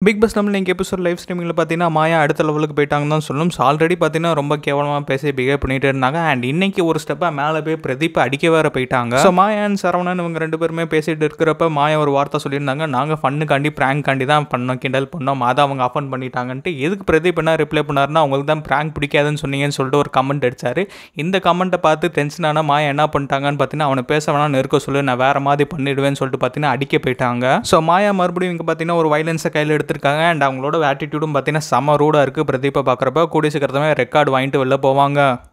big pass Tamil நீங்கள் episode live ஸ்ட்ரீமிங்கில் பார்த்தீங்கன்னா மாயா அடுத்த லெவலுக்கு போயிட்டாங்கன்னு தான் சொல்லணும் ஸோ ஆல்ரெடி பார்த்தீங்கன்னா ரொம்ப கேவலமாக பேசி பிஹேவ் பண்ணிட்டு இருந்தாங்க அண்ட் இன்னைக்கு ஒரு ஸ்டெப்பாக மேலே போய் பிரதீப் அடிக்க வேற போயிட்டாங்க ஸோ மாயா அண்ட் சரவணன் இவங்க ரெண்டு பேருமே பேசிட்டு இருக்கிறப்ப மாயா ஒரு வார்த்தை சொல்லியிருந்தாங்க நாங்கள் ஃபண்ணுக்காண்டி ப்ராங்காண்டி தான் பண்ணோம் கிண்டல் பண்ணோம் அதை அவங்க அஃபன் பண்ணிட்டாங்கன்ட்டு எதுக்கு பிரதீப் என்ன ரிப்ளை பண்ணாருன்னா அவங்களுக்கு தான் ப்ராங்க் பிடிக்காதுன்னு சொன்னீங்கன்னு சொல்லிட்டு ஒரு கமெண்ட் அடிச்சாரு இந்த கமெண்ட்டை பார்த்து டென்ஷன் ஆன மாயா என்ன பண்ணிட்டாங்கன்னு பார்த்தீங்கன்னா அவனை பேச வேணாம் நெருக்க சொல்லு நான் வேற மாதிரி பண்ணிடுவேன்னு சொல்லிட்டு பார்த்தீங்கன்னா அடிக்க போயிட்டாங்க ஸோ மாயா மறுபடியும் இங்கே பார்த்தீங்கன்னா ஒரு வைலன்ஸை கையில் எடுத்திருக்காங்க அண்ட் அவங்களோட ஆட்டிடியூடும் பார்த்தீங்கன்னா செம ரூடாக இருக்குது பிரதீப்பை பார்க்குறப்ப கூடிய சீக்கிரத்தமே ரெக்கார்டு வாங்கிட்டு வெளில போவாங்க